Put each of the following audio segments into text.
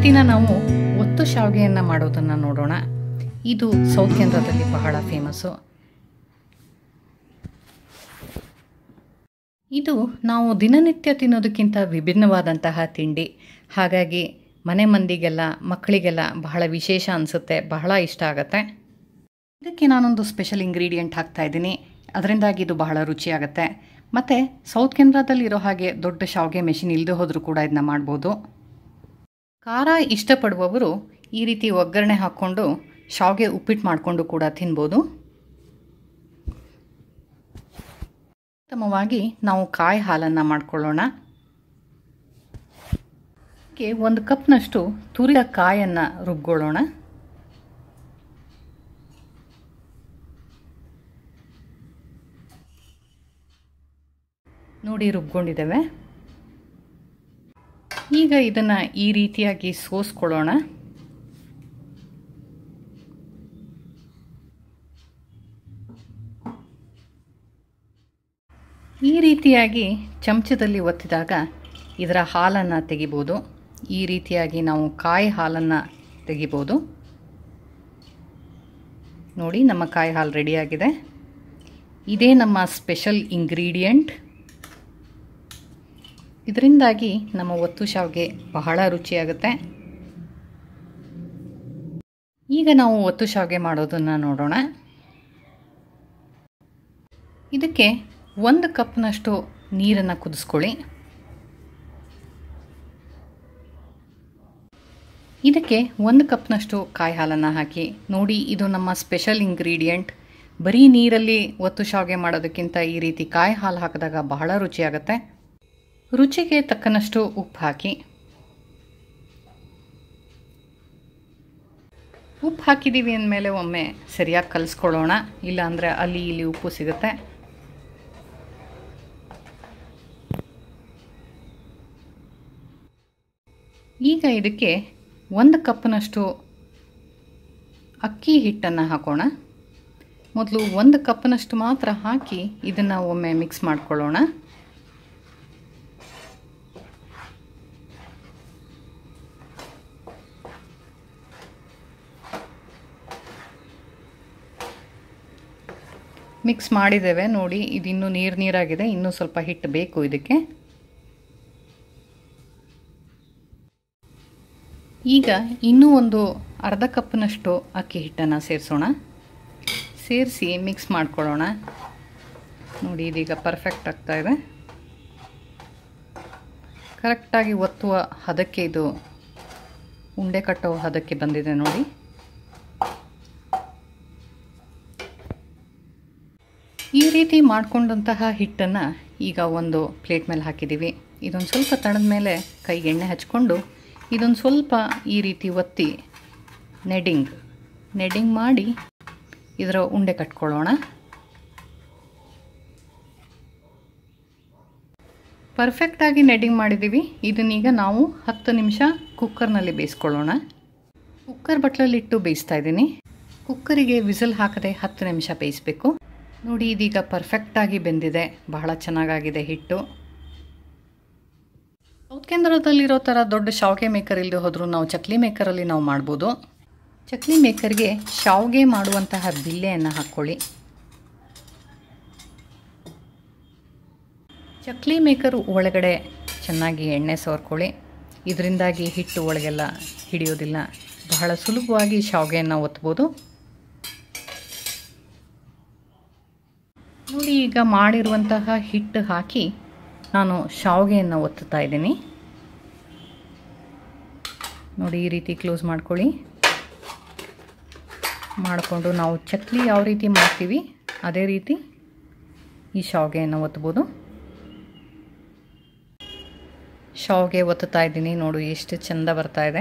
ದಿನ ನಾವು ಒತ್ತು ಶಾವಿಗೆಯನ್ನು ಮಾಡೋದನ್ನು ನೋಡೋಣ ಇದು ಸೌತ್ ಕೇಂದ್ರದಲ್ಲಿ ಬಹಳ ಫೇಮಸ್ಸು ಇದು ನಾವು ದಿನನಿತ್ಯ ತಿನ್ನೋದಕ್ಕಿಂತ ವಿಭಿನ್ನವಾದಂತಹ ತಿಂಡಿ ಹಾಗಾಗಿ ಮನೆ ಮಂದಿಗೆಲ್ಲ ಮಕ್ಕಳಿಗೆಲ್ಲ ಬಹಳ ವಿಶೇಷ ಅನಿಸುತ್ತೆ ಬಹಳ ಇಷ್ಟ ಆಗುತ್ತೆ ಇದಕ್ಕೆ ನಾನೊಂದು ಸ್ಪೆಷಲ್ ಇಂಗ್ರೀಡಿಯೆಂಟ್ ಹಾಕ್ತಾ ಇದ್ದೀನಿ ಅದರಿಂದಾಗಿ ಇದು ಬಹಳ ರುಚಿಯಾಗುತ್ತೆ ಮತ್ತು ಸೌತ್ ಕೇಂದ್ರದಲ್ಲಿರೋ ಹಾಗೆ ದೊಡ್ಡ ಶಾವಿಗೆ ಮೆಷಿನ್ ಇಲ್ಲದೆ ಹೋದರೂ ಕೂಡ ಇದನ್ನ ಮಾಡ್ಬೋದು ಖಾರ ಇಷ್ಟಪಡುವವರು ಈ ರೀತಿ ಒಗ್ಗರಣೆ ಹಾಕ್ಕೊಂಡು ಶಾವಿಗೆ ಉಪ್ಪಿಟ್ಟು ಮಾಡಿಕೊಂಡು ಕೂಡ ತಿನ್ಬೋದು ಉತ್ತಮವಾಗಿ ನಾವು ಕಾಯಿ ಹಾಲನ್ನು ಮಾಡ್ಕೊಳ್ಳೋಣ ಅದಕ್ಕೆ ಒಂದು ಕಪ್ನಷ್ಟು ತುರಿದ ಕಾಯನ್ನು ರುಬ್ಕೊಳ್ಳೋಣ ನೋಡಿ ರುಬ್ಕೊಂಡಿದ್ದೇವೆ ಈಗ ಇದನ್ನು ಈ ರೀತಿಯಾಗಿ ಸೋಸ್ಕೊಳ್ಳೋಣ ಈ ರೀತಿಯಾಗಿ ಚಮಚದಲ್ಲಿ ಒತ್ತಿದಾಗ ಇದರ ಹಾಲನ್ನು ತೆಗಿಬೋದು ಈ ರೀತಿಯಾಗಿ ನಾವು ಕಾಯಿ ಹಾಲನ್ನು ತೆಗಿಬೋದು ನೋಡಿ ನಮ್ಮ ಕಾಯಿ ಹಾಲು ರೆಡಿಯಾಗಿದೆ ಇದೇ ನಮ್ಮ ಸ್ಪೆಷಲ್ ಇಂಗ್ರೀಡಿಯೆಂಟ್ ಇದರಿಂದಾಗಿ ನಮ್ಮ ಒತ್ತು ಶಾವಿಗೆ ಬಹಳ ರುಚಿಯಾಗುತ್ತೆ ಈಗ ನಾವು ಒತ್ತು ಶಾವಿಗೆ ಮಾಡೋದನ್ನು ನೋಡೋಣ ಇದಕ್ಕೆ ಒಂದು ಕಪ್ನಷ್ಟು ನೀರನ್ನು ಕುದಿಸ್ಕೊಳ್ಳಿ ಇದಕ್ಕೆ ಒಂದು ಕಪ್ನಷ್ಟು ಕಾಯಿ ಹಾಲನ್ನು ಹಾಕಿ ನೋಡಿ ಇದು ನಮ್ಮ ಸ್ಪೆಷಲ್ ಇಂಗ್ರೀಡಿಯೆಂಟ್ ಬರೀ ನೀರಲ್ಲಿ ಒತ್ತು ಶಾವಿಗೆ ಮಾಡೋದಕ್ಕಿಂತ ಈ ರೀತಿ ಕಾಯಿ ಹಾಲು ಹಾಕಿದಾಗ ಬಹಳ ರುಚಿಯಾಗುತ್ತೆ ರುಚಿಗೆ ತಕ್ಕನಷ್ಟು ಉಪ್ಪು ಹಾಕಿ ಉಪ್ಪು ಹಾಕಿದ್ದೀವಿ ಅಂದಮೇಲೆ ಒಮ್ಮೆ ಸರಿಯಾಗಿ ಕಲಿಸ್ಕೊಳ್ಳೋಣ ಇಲ್ಲಾಂದರೆ ಅಲ್ಲಿ ಇಲ್ಲಿ ಉಪ್ಪು ಸಿಗುತ್ತೆ ಈಗ ಇದಕ್ಕೆ ಒಂದು ಕಪ್ನಷ್ಟು ಅಕ್ಕಿ ಹಿಟ್ಟನ್ನು ಹಾಕೋಣ ಮೊದಲು ಒಂದು ಕಪ್ನಷ್ಟು ಮಾತ್ರ ಹಾಕಿ ಇದನ್ನು ಒಮ್ಮೆ ಮಿಕ್ಸ್ ಮಾಡ್ಕೊಳ್ಳೋಣ ಮಿಕ್ಸ್ ಮಾಡಿದ್ದೇವೆ ನೋಡಿ ಇದಿನ್ನೂ ನೀರು ನೀರಾಗಿದೆ ಇನ್ನೂ ಸ್ವಲ್ಪ ಹಿಟ್ಟು ಬೇಕು ಇದಕ್ಕೆ ಈಗ ಇನ್ನೂ ಒಂದು ಅರ್ಧ ಕಪ್ನಷ್ಟು ಅಕ್ಕಿ ಹಿಟ್ಟನ್ನು ಸೇರಿಸೋಣ ಸೇರಿಸಿ ಮಿಕ್ಸ್ ಮಾಡ್ಕೊಳ್ಳೋಣ ನೋಡಿ ಇದೀಗ ಪರ್ಫೆಕ್ಟ್ ಆಗ್ತಾ ಇದೆ ಕರೆಕ್ಟಾಗಿ ಒತ್ತುವ ಹದಕ್ಕೆ ಇದು ಉಂಡೆ ಕಟ್ಟೋ ಹದಕ್ಕೆ ಬಂದಿದೆ ನೋಡಿ ಈ ರೀತಿ ಮಾಡಿಕೊಂಡಂತಹ ಹಿಟ್ಟನ್ನು ಈಗ ಒಂದು ಪ್ಲೇಟ್ ಮೇಲೆ ಹಾಕಿದ್ದೀವಿ ಇದೊಂದು ಸ್ವಲ್ಪ ತಣದ ಮೇಲೆ ಕೈಗೆ ಎಣ್ಣೆ ಹಚ್ಕೊಂಡು ಇದೊಂದು ಸ್ವಲ್ಪ ಈ ರೀತಿ ಒತ್ತಿ ನೆಡಿಂಗ್ ನೆಡಿಂಗ್ ಮಾಡಿ ಇದರ ಉಂಡೆ ಕಟ್ಕೊಳ್ಳೋಣ ಪರ್ಫೆಕ್ಟಾಗಿ ನೆಡಿಂಗ್ ಮಾಡಿದ್ದೀವಿ ಇದನ್ನೀಗ ನಾವು ಹತ್ತು ನಿಮಿಷ ಕುಕ್ಕರ್ನಲ್ಲಿ ಬೇಯಿಸ್ಕೊಳ್ಳೋಣ ಕುಕ್ಕರ್ ಬಟ್ಲಲ್ಲಿಟ್ಟು ಬೇಯಿಸ್ತಾ ಇದ್ದೀನಿ ಕುಕ್ಕರಿಗೆ ವಿಸಲ್ ಹಾಕದೆ ಹತ್ತು ನಿಮಿಷ ಬೇಯಿಸಬೇಕು ನೋಡಿ ಇದೀಗ ಪರ್ಫೆಕ್ಟಾಗಿ ಬೆಂದಿದೆ ಬಹಳ ಚೆನ್ನಾಗಾಗಿದೆ ಹಿಟ್ಟು ಸೌತ್ ಕೇಂದ್ರದಲ್ಲಿರೋ ಥರ ದೊಡ್ಡ ಶಾವಿಗೆ ಮೇಕರ್ ಇಲ್ಲದೆ ಹೋದರೂ ನಾವು ಚಕ್ಲಿ ಮೇಕರಲ್ಲಿ ನಾವು ಮಾಡ್ಬೋದು ಚಕ್ಲಿ ಮೇಕರ್ಗೆ ಶಾವಿಗೆ ಮಾಡುವಂತಹ ಬಿಲ್ಲೆಯನ್ನು ಹಾಕ್ಕೊಳ್ಳಿ ಚಕ್ಲಿ ಮೇಕರು ಒಳಗಡೆ ಚೆನ್ನಾಗಿ ಎಣ್ಣೆ ಸವರ್ಕೊಳ್ಳಿ ಇದರಿಂದಾಗಿ ಹಿಟ್ಟು ಒಳಗೆಲ್ಲ ಹಿಡಿಯೋದಿಲ್ಲ ಬಹಳ ಸುಲಭವಾಗಿ ಶಾವಿಗೆಯನ್ನು ಒತ್ಬೋದು ನೋಡಿ ಈಗ ಮಾಡಿರುವಂತಹ ಹಿಟ್ಟು ಹಾಕಿ ನಾನು ಶಾವಿಗೆಯನ್ನು ಒತ್ತುತ್ತಾ ಇದ್ದೀನಿ ನೋಡಿ ಈ ರೀತಿ ಕ್ಲೋಸ್ ಮಾಡ್ಕೊಳ್ಳಿ ಮಾಡಿಕೊಂಡು ನಾವು ಚಕ್ಲಿ ಯಾವ ರೀತಿ ಮಾಡ್ತೀವಿ ಅದೇ ರೀತಿ ಈ ಶಾವಿಗೆಯನ್ನು ಒತ್ಬೋದು ಶಾವಿಗೆ ಒತ್ತುತ್ತಾ ಇದ್ದೀನಿ ನೋಡು ಎಷ್ಟು ಚೆಂದ ಬರ್ತಾ ಇದೆ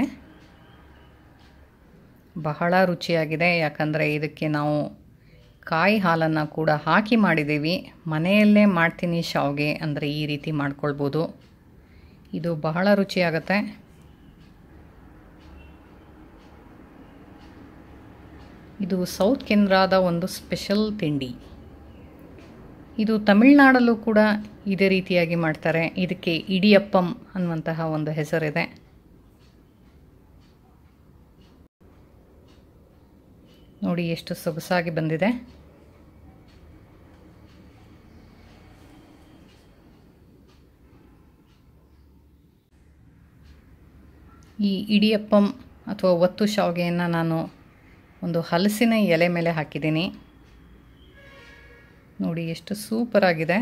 ಬಹಳ ರುಚಿಯಾಗಿದೆ ಯಾಕಂದರೆ ಇದಕ್ಕೆ ನಾವು ಕಾಯಿ ಹಾಲನ್ನು ಕೂಡ ಹಾಕಿ ಮಾಡಿದ್ದೀವಿ ಮನೆಯಲ್ಲೇ ಮಾಡ್ತೀನಿ ಶಾವಿಗೆ ಅಂದರೆ ಈ ರೀತಿ ಮಾಡ್ಕೊಳ್ಬೋದು ಇದು ಬಹಳ ರುಚಿಯಾಗತ್ತೆ ಇದು ಸೌತ್ ಕೇಂದ್ರದ ಒಂದು ಸ್ಪೆಷಲ್ ತಿಂಡಿ ಇದು ತಮಿಳ್ನಾಡಲ್ಲೂ ಕೂಡ ಇದೇ ರೀತಿಯಾಗಿ ಮಾಡ್ತಾರೆ ಇದಕ್ಕೆ ಇಡಿಯಪ್ಪಂ ಅನ್ನುವಂತಹ ಒಂದು ಹೆಸರಿದೆ ನೋಡಿ ಎಷ್ಟು ಸೊಗಸಾಗಿ ಬಂದಿದೆ ಈ ಇಡಿಯಪ್ಪಂ ಅಥವಾ ಒತ್ತು ಶಾವಿಗೆಯನ್ನು ನಾನು ಒಂದು ಹಲಸಿನ ಎಲೆ ಮೇಲೆ ಹಾಕಿದ್ದೀನಿ ನೋಡಿ ಎಷ್ಟು ಸೂಪರಾಗಿದೆ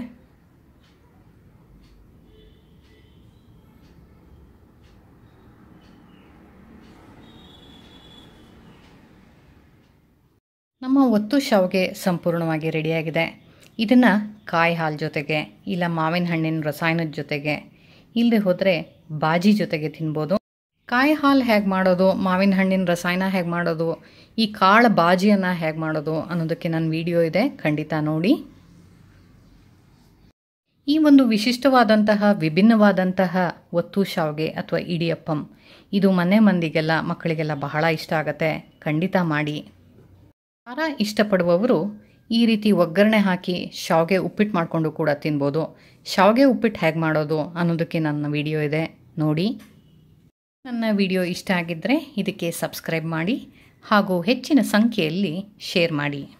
ನಮ್ಮ ಒತ್ತು ಶಾವಿಗೆ ಸಂಪೂರ್ಣವಾಗಿ ರೆಡಿಯಾಗಿದೆ ಇದನ್ನು ಕಾಯಿ ಹಾಲು ಜೊತೆಗೆ ಇಲ್ಲ ಮಾವಿನ ಹಣ್ಣಿನ ರಸಾಯನದ ಜೊತೆಗೆ ಇಲ್ಲದೆ ಹೋದರೆ ಬಾಜಿ ಜೊತೆಗೆ ತಿನ್ಬೋದು ಕಾಯಿ ಹಾಲು ಹೇಗೆ ಮಾಡೋದು ಮಾವಿನ ಹಣ್ಣಿನ ರಸಾಯನ ಹೇಗೆ ಮಾಡೋದು ಈ ಕಾಳು ಬಾಜಿಯನ್ನು ಹೇಗೆ ಮಾಡೋದು ಅನ್ನೋದಕ್ಕೆ ನನ್ನ ವಿಡಿಯೋ ಇದೆ ಖಂಡಿತ ನೋಡಿ ಈ ಒಂದು ವಿಶಿಷ್ಟವಾದಂತಹ ವಿಭಿನ್ನವಾದಂತಹ ಒತ್ತು ಶಾವಿಗೆ ಅಥವಾ ಇಡಿಯಪ್ಪಂ ಇದು ಮನೆ ಮಂದಿಗೆಲ್ಲ ಮಕ್ಕಳಿಗೆಲ್ಲ ಬಹಳ ಇಷ್ಟ ಆಗುತ್ತೆ ಖಂಡಿತ ಮಾಡಿ ಖಾರ ಇಷ್ಟಪಡುವವರು ಈ ರೀತಿ ಒಗ್ಗರಣೆ ಹಾಕಿ ಶಾವಿಗೆ ಉಪ್ಪಿಟ್ಟು ಮಾಡಿಕೊಂಡು ಕೂಡ ತಿನ್ಬೋದು ಶಾವಿಗೆ ಉಪ್ಪಿಟ್ಟು ಹೇಗೆ ಮಾಡೋದು ಅನ್ನೋದಕ್ಕೆ ನನ್ನ ವಿಡಿಯೋ ಇದೆ ನೋಡಿ ನನ್ನ ವಿಡಿಯೋ ಇಷ್ಟ ಆಗಿದ್ದರೆ ಇದಕ್ಕೆ ಸಬ್ಸ್ಕ್ರೈಬ್ ಮಾಡಿ ಹಾಗೂ ಹೆಚ್ಚಿನ ಸಂಖ್ಯೆಯಲ್ಲಿ ಶೇರ್ ಮಾಡಿ